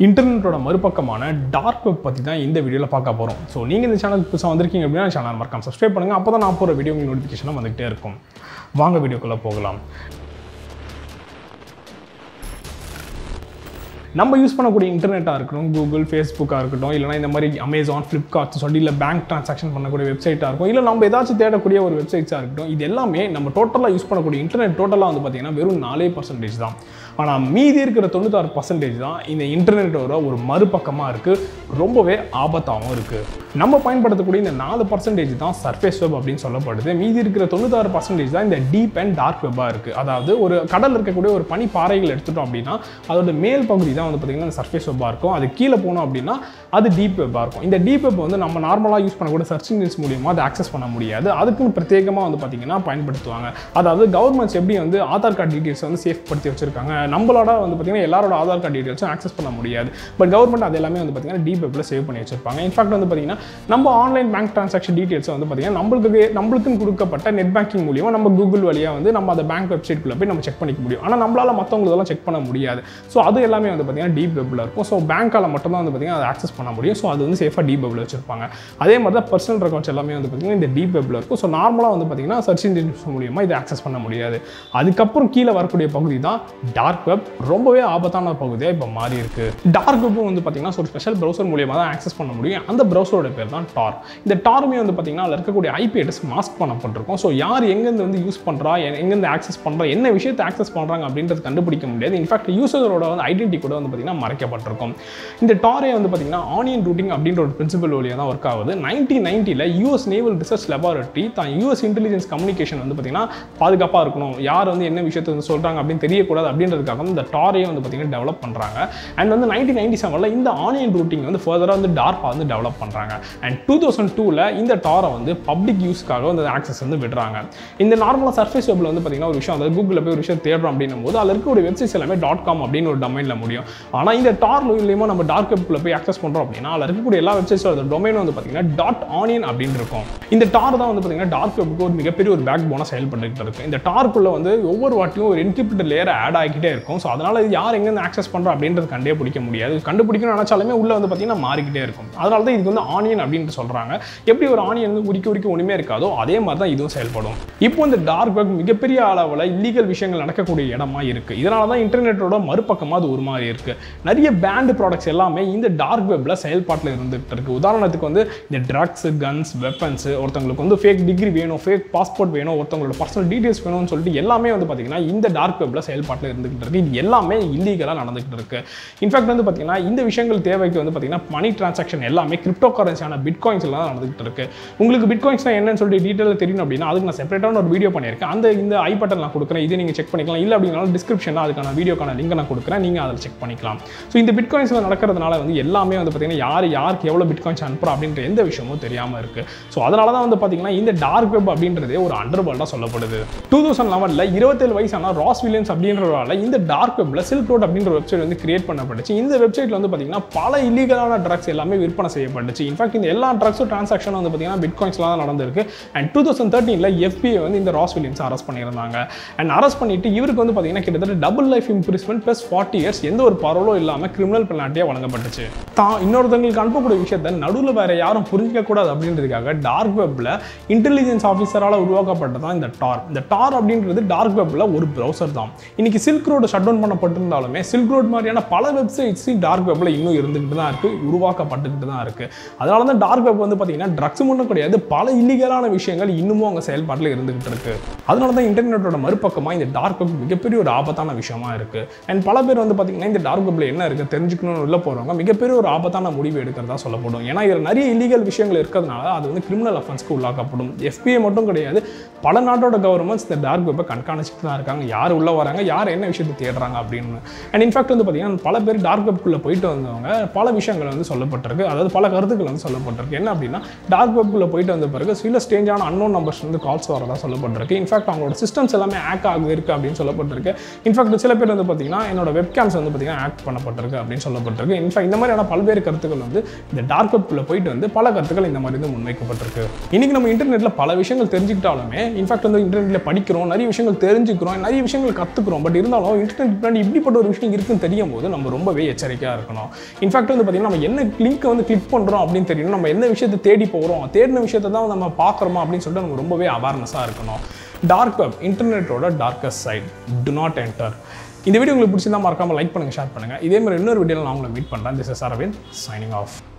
இன்டர்நெட்டோட மறுபக்கமான dark web பற்றி தான் இந்த வீடியோவில் பார்க்க போகிறோம் ஸோ நீங்கள் இந்த சேனலுக்கு புதுசாக வந்திருக்கீங்க அப்படின்னா சேனல் மறக்காம சப்ஸ்கிரைப் பண்ணுங்கள் அப்போ தான் நான் போகிற வீடியோ உங்களுக்கு நோட்டிஃபிகேஷனாக வந்துகிட்டே இருக்கும் வாங்க வீடியோக்குள்ளே போகலாம் நம்ம யூஸ் பண்ணக்கூடிய இன்டர்நெட்டாக இருக்கட்டும் கூகுள் ஃபேஸ்புக்காக இருக்கட்டும் இல்லைனா இந்த மாதிரி அமேசான் ஃப்ளிப்கார்ட் சொல்லி இல்லை பேங்க் ட்ரான்சாக்ஷன் பண்ணக்கூடிய வெப்சைட்டாக இருக்கும் இல்லை நம்ம ஏதாச்சும் தேடக்கூடிய ஒரு வெப்சைட்ஸாக இருக்கட்டும் இது எல்லாமே நம்ம டோட்டலாக யூஸ் பண்ணக்கூடிய இன்டர்நெட் டோட்டலாக வந்து பார்த்திங்கன்னா வெறும் நாலே பர்சன்டேஜ் தான் ஆனால் மீதி இருக்கிற தொண்ணூத்தாறு பர்சன்டேஜ் தான் இந்த இன்டர்நெட்டோட ஒரு மறுபக்கமாக இருக்குது ரொம்பவே ஆபத்தாகவும் இருக்குது நம்ம பயன்படுத்தக்கூடிய இந்த நாலு பர்சன்டேஜ் தான் சர்ஃபேஸ் வெப் அப்படின்னு சொல்லப்படுது மீதி இருக்கிற தொண்ணூத்தாறு பர்சன்டேஜ் தான் இந்த டீப் அண்ட் டார்க் வெப்பாக இருக்குது அதாவது ஒரு கடல் இருக்கக்கூடிய ஒரு பனி பாறைகள் எடுத்துட்டோம் அப்படின்னா அதோட மேல் பகுதி தான் வந்து பார்த்திங்கன்னா இந்த சர்ஃபேஸ் வெப்பாக இருக்கும் அது கீழே போனோம் அப்படின்னா அது டீப் வெப்பாக இருக்கும் இந்த டீப் வெப் வந்து நம்ம நார்மலாக யூஸ் பண்ணக்கூடிய சர்ச் இன்ஜின்ஸ் மூலியமாக அதை ஆக்சஸ் பண்ண முடியாது அதுக்குன்னு பிரத்யேகமாக வந்து பார்த்திங்கன்னா பயன்படுத்துவாங்க அதாவது கவர்மெண்ட்ஸ் எப்படி வந்து ஆதார் கார்டு டீட்டெயில்ஸ் வந்து சேஃப் படுத்தி வச்சிருக்காங்க நம்மளோட வந்து பார்த்திங்கன்னா எல்லாரோட ஆதார் கார்டு டீட்டெயில்ஸும் ஆக்சஸ் பண்ண முடியாது பட் கவர்மெண்ட் அது எல்லாமே வந்து பார்த்திங்கன்னா டீப் வெப்பில் சேவ் பண்ணி வச்சிருப்பாங்க இன்ஃபேக்ட் வந்து பார்த்திங்கன்னா நம்ம ஆன்லைன் பேங்க் ட்ரான்சாக்ஷன் டீட்டெயில்ஸ் வந்து பார்த்திங்கன்னா நம்மளுக்கு நம்மளுக்குன்னு கொடுக்கப்பட்ட நெட் பேங்கிங் மூலியமாக நம்ம கூகுள் வழியாக வந்து நம்ம அந்த பேங்க் வெப்சைட்குள்ளே போய் நம்ம செக் பண்ணிக்க முடியும் ஆனால் நம்மளால் மற்றவங்களதெல்லாம் செக் பண்ண முடியாது ஸோ அது எல்லாமே வந்து பார்த்திங்கன்னா டீப் வெப்பில் இருக்கும் ஸோ பேங்க்கால் மட்டும் தான் வந்து பார்த்திங்கன்னா அதை ஆக்சஸ் பண்ண முடியும் ஸோ அது வந்து சேஃபாக டீப் வெப்பில் வச்சிருப்பாங்க அதே மாதிரி தான் பர்சனல் ரெக்கார்ட்ஸ் எல்லாமே வந்து பார்த்திங்கன்னா இந்த டீப் வெப்பில் இருக்கும் ஸோ நார்மலாக வந்து பார்த்திங்கன்னா சர்ச் இன்ஜின்ஸ் மூலியமாக இதை ஆக்சஸ் பண்ண முடியாது அதுக்கப்புறம் கீழே வரக்கூடிய பகுதி தான் டார்க் வெப் ரொம்பவே ஆபத்தான பகுதியாக இப்போ மாறி இருக்கு டார்க் வெப்பும் வந்து பார்த்திங்கன்னா ஒரு ஸ்பெஷல் ப்ரௌசர் மூலியமாக தான் ஆக்சஸ் பண்ண முடியும் அந்த ப்ரௌசரோட பேர் தான் டார் இந்த டாருமே வந்து பார்த்திங்கன்னா அதில் இருக்கக்கூடிய ஐபி அட்ரஸ் மாஸ்க் பண்ணப்பட்டிருக்கும் ஸோ யார் எங்கேருந்து வந்து யூஸ் பண்ணுறா எங்கேருந்து ஆக்சஸ் பண்ணுறா என்ன விஷயத்தை ஆக்சஸ் பண்ணுறாங்க அப்படின்றது கண்டுபிடிக்க முடியாது இன்ஃபேக்ட் யூசரோட வந்து ஐடென்டி கூட வந்து பார்த்திங்கன்னா மறைக்கப்பட்டிருக்கும் இந்த டாரே வந்து பார்த்திங்கன்னா ஆனியன் ரூட்டிங் அப்படின்ற ஒரு பிரின்சிபல் வழியாக தான் ஒர்க் ஆகுது நைன்டீன் நைன்ட்டியில் யூஎஸ் நேவல் ரிசர்ச் லெபார்ட்டரி தான் யூஎஸ் இன்டெலிஜென்ஸ் கம்யூனிகேஷன் வந்து பார்த்திங்கன்னா பாதுகாப்பாக இருக்கணும் யார் வந்து என்ன விஷயத்தை வந்து சொல்கிறாங்க அப்படின்னு தெரியக்கூடாது அப்படின்றதுக்காக வந்து இந்த டாரையும் வந்து பார்த்திங்கன்னா டெவலப் பண்ணுறாங்க அண்ட் வந்து நைன்டீன் நைன்டி செவனில் இந்த ஆனியன் ரூட்டிங் வந்து ஃபர்தராக வந்து டார்பா வந்து டெவலப் பண்ணுறாங்க அண்ட் டூ தௌசண்ட் டூவில் இந்த டாரை வந்து பப்ளிக் யூஸ்க்காக வந்து ஆக்சஸ் வந்து விடுறாங்க இந்த நார்மலாக சர்ஃபேஸ் வெப்பில் வந்து பார்த்திங்கன்னா ஒரு விஷயம் அதாவது கூகுளில் போய் ஒரு விஷயம் தேடுறோம் அப்படின்னும் போது அதில் இருக்கக்கூடிய வெப்சைட்ஸ் எல்லாமே டாட் காம் அப்படின்னு ஒரு டொமைனில் முடியும் ஆனால் இந்த டார் மூலியமாக நம்ம டார்க் வெப்பில் போய் ஆக்சஸ் பண்ணுறோம் அப்படின்னா அதில் இருக்கக்கூடிய எல்லா வெப்சைட்ஸோட டொமைன் வந்து பார்த்திங்கன்னா டாட் ஆனியன் அப்படின்னு இருக்கும் இந்த டார் தான் வந்து பார்த்திங்கன்னா டார்க் வெப்புக்கு ஒரு மிகப்பெரிய ஒரு பேக் போனாக செயல்பட்டு இருக்கு இந்த டார்க்குள்ள வந்து ஒவ்வொரு வாட்டியும் ஒரு என்கிரிப்டட் லேயர் ஆட் ஆகிக்கிட்டே இருக்கும் ஸோ அதனால் இது யார் எங்கேருந்து ஆக்சஸ் பண்ணுறோம் அப்படின்றது கண்டே பிடிக்க முடியாது கண்டுபிடிக்கணும்னு நினச்சாலுமே உள்ள வந்து பார்த்திங்கன்னா மாறிக்கிட்டே இருக்கும் அதனால தான் இதுக்கு வந்து ஆனியன் அப்படின்ட்டு சொல்கிறாங்க எப்படி ஒரு ஆனியன் வந்து உரிக்க உரிக்க ஒன்றுமே இருக்காதோ அதே மாதிரி தான் இதுவும் செயல்படும் இப்போ இந்த டார்க் வெப் மிகப்பெரிய அளவில் இல்லீகல் விஷயங்கள் நடக்கக்கூடிய இடமா இருக்குது இதனால தான் இன்டர்நெட்டோட மறுபக்கமாக அது ஒரு மாதிரி இருக்குது நிறைய பேண்ட் ப்ராடக்ட்ஸ் எல்லாமே இந்த டார்க் வெப்பில் செயல்பாட்டில் இருந்துகிட்டு இருக்குது உதாரணத்துக்கு வந்து இந்த ட்ரக்ஸ் கன்ஸ் வெப்பன்ஸ் ஒருத்தவங்களுக்கு வந்து ஃபேக் டிகிரி வேணும் ஃபேக் பாஸ்போர்ட் வேணும் ஒருத்தவங்களோட பர்சனல் டீட்டெயில்ஸ் வேணும்னு சொல்லிட்டு எல்லாமே வந்து பார்த்திங்கன்னா இந்த டார்க் வெப்பில் செயல்பாட்டில் இருந்துகிட்டு இருக்குது இது எல்லாமே இல்லீகலாக நடந்துகிட்டு இருக்கு இன்ஃபேக்ட் வந்து பார்த்திங்கன்னா இந்த விஷயங்கள் தேவைக்கு வந்து பார்த்திங்கன்னா மணி டிரான்சாக்ஷன் எல்லாமே கிரிப்டோ கரன்சியான பிட்காயின்ஸ் எல்லாம் நடந்துகிட்டு இருக்கு உங்களுக்கு பிட்காயின்ஸ்னா என்னன்னு சொல்லிட்டு டீட்டெயில் தெரியணும் அப்படின்னா அதுக்கு நான் செப்பரேட்டான ஒரு வீடியோ பண்ணியிருக்கேன் அந்த இந்த ஐ பட்டன் நான் கொடுக்குறேன் இதை நீங்கள் செக் பண்ணிக்கலாம் இல்லை அப்படின்னாலும் டிஸ்கிரிப்ஷனில் அதுக்கான வீடியோக்கான லிங்க் நான் கொடுக்குறேன் நீங்கள் அதில் செக் பண்ணிக்கலாம் ஸோ இந்த பிட்காயின்ஸில் நடக்கிறதுனால வந்து எல்லாமே வந்து பார்த்திங்கன்னா யார் யாருக்கு எவ்வளோ பிட்காயின்ஸ் அனுப்புகிறோம் அப்படின்ற எந்த விஷயமும் தெரியாமல் இருக்குது ஸோ அதனால தான் வந்து பார்த்திங்கன்னா இந்த டார்க் வெப் அப்படின்றதே ஒரு அண்டர் வேர்ல்டாக சொல்லப்படுது டூ தௌசண்ட் லெவனில் இருபத்தேழு வயசான ராஸ் வில்லியன்ஸ் அப்படின்றவரால் இந்த டார்க் வெப்பில் சில்க் ரோட் அப்படின்ற வெப்சைட் வந்து கிரியேட் பண்ணப்பட்டுச்சு இந்த வெப்சைட்டில் வந்து பார்த்திங்கன்னா பல இல்லீகலான ட்ரக்ஸ் எல்லாமே விற்பனை செய்யப்பட்டுச்சு இன்ஃபேக்ட் இந்த எல்லா ட்ரக்ஸும் ட்ரான்சாக்ஷன் வந்து பார்த்திங்கன்னா பிட்காயின்ஸ்லாம் தான் நடந்திருக்கு அண்ட் டூ தௌசண்ட் தேர்ட்டீனில் எஃபிஐ வந்து இந்த ராஸ் வில்லியன்ஸ் அரெஸ்ட் பண்ணியிருந்தாங்க அண்ட் அரெஸ்ட் பண்ணிட்டு இவருக்கு வந்து பார்த்திங்கன்னா கிட்டத்தட்ட double life imprisonment plus forty years எந்த ஒரு பரவலும் இல்லாமல் கிரிமினல் பெனால்ட்டியாக வழங்கப்பட்டுச்சு தான் இன்னொருத்தவங்களுக்கு அனுப்பக்கூடிய விஷயத்தை நடுவில் வேற யாரும் புரிஞ்சிக்க கூடாது அப்படின்றதுக்காக டார்க் வெப்பில் இன்டெலிஜென்ஸ் ஆஃபீஸரால் உருவாக்கப்பட்டதான் இந்த டார் இந்த டார் அப்படின்றது டார்க் வெப்பில் ஒரு ப்ரௌசர் தான் இன்னைக்கு சில்க் ரோடு ஷட் டவுன் பண்ணப்பட்டிருந்தாலுமே சில்க் ரோட் மாதிரியான பல வெப்சைட்ஸ் டார்க் வெப்பில் இன்னும் இருந்துகிட்டு தான் இருக்குது உருவாக்கப்பட்டுக்கிட்டு தான் இருக்குது அதனால தான் டார்க் வெப் வந்து பார்த்தீங்கன்னா ட்ரக்ஸ் மட்டும் கிடையாது பல இல்லீகலான விஷயங்கள் இன்னமும் அவங்க செயல்பாட்டில் இருந்துகிட்டு இருக்கு அதனால தான் இன்டர்நெட்டோட மறுபக்கமாக இந்த டார்க் வெப் மிகப்பெரிய ஒரு ஆபத்தான விஷயமா இருக்கு அண்ட் பல பேர் வந்து பார்த்தீங்கன்னா இந்த டார்க் வெப்பில் என்ன இருக்குது தெரிஞ்சுக்கணும்னு உள்ள போகிறவங்க மிகப்பெரிய ஒரு ஆபத்தான முடிவு எடுக்கிறதா சொல்லப்படும் ஏன்னா இதில் நிறைய இல்லீகல் விஷயங்கள் இருக்கிறதுனால அது வந்து கிரிமினல் அஃபென்ஸ்க்கு உள்ளாக்கப்படும் எஃபிஐ மட்டும் கிடையாது பல நாட்டோட கவர்மெண்ட்ஸ் இந்த டார்க் வெப்பை கண்காணிச்சுட்டு தான் இருக்காங்க யார் உள்ள வராங்க யார் என்ன விஷயத்தை தேடுறாங்க அப்படின்னு அண்ட் இன்ஃபேக்ட் வந்து பார்த்தீங்கன்னா பல பேர் டார்க் வெப்புக்குள்ளே போயிட்டு வந்தவங்க பல விஷயங்கள் வந்து சொல்லப்பட்டிருக்கு அதாவது பல கருத்துக்கள் வந்து சொல்லப்பட்டிருக்கு என்ன அப்படின்னா டார்க் வெப்புக்குள்ளே போயிட்டு வந்த பிறகு சில ஸ்டேஞ்சான அன்னோன் நம்பர்ஸ் வந்து கால்ஸ் வரதா சொல்லப்பட்டிருக்கு இன்ஃபேக்ட் அவங்களோட சிஸ்டம்ஸ் எல்லாமே ஹேக் ஆகுது இருக்கு அப்படின்னு சொல்லப்பட்டிருக்கு இன்ஃபேக்ட் சில பேர் வந்து பார்த்தீங்கன்னா என்னோட வெப்கேம்ஸ் வந்து பார்த்தீங்கன்னா ஹேக் பண்ணப்பட்டிருக்கு அப்படின்னு சொல்லப்பட்டிருக்கு இன்ஃபேக்ட் இந்த மாதிரியான பல்வேறு கருத்துக்கள் வந்து இந்த டார்க் வெப்புக்குள்ளே போயிட்டு வந்து பல கருத்துக்கள் இந்த மாதிரி வந்து முன்வைக்கப்பட்டிருக்கு இன்னைக்கு நம்ம இன்டர்நெட்டில் பல விஷயங்கள் தெரிஞ்சுக்கிட்டாலுமே இன்ஃபேக்ட் வந்து இன்டர்நெட்டில் படிக்கிறோம் நிறைய விஷயங்கள் தெரிஞ்சுக்கிறோம் நிறைய விஷயங்கள் கற்றுக்குறோம் பட் இருந்தாலும் இன்டர்நெட் பின்னாடி இப்படிப்பட்ட ஒரு விஷயம் இருக்குன்னு தெரியும் போது நம்ம ரொம்பவே எச்சரிக்கையாக இருக்கணும் இன்ஃபேக்ட் வந்து பார்த்திங்கன்னா நம்ம என்ன லிங்க்கை வந்து கிளிக் பண்ணுறோம் அப்படின்னு தெரியணும் நம்ம என்ன விஷயத்தை தேடி போகிறோம் தேடின விஷயத்தை தான் நம்ம பார்க்குறோமா அப்படின்னு சொல்லிட்டு நம்ம ரொம்பவே அவேர்னஸாக இருக்கணும் டார்க் வெப் இன்டர்நெட்டோட darkest side to not enter இந்த வீடியோ உங்களுக்கு பிடிச்சிருந்தா மறக்காம லைக் பண்ணுங்கள் ஷேர் பண்ணுங்கள் இதே மாதிரி இன்னொரு வீடியோவில் நான் உங்களை மீட் பண்ணுறேன் this is Aravind signing of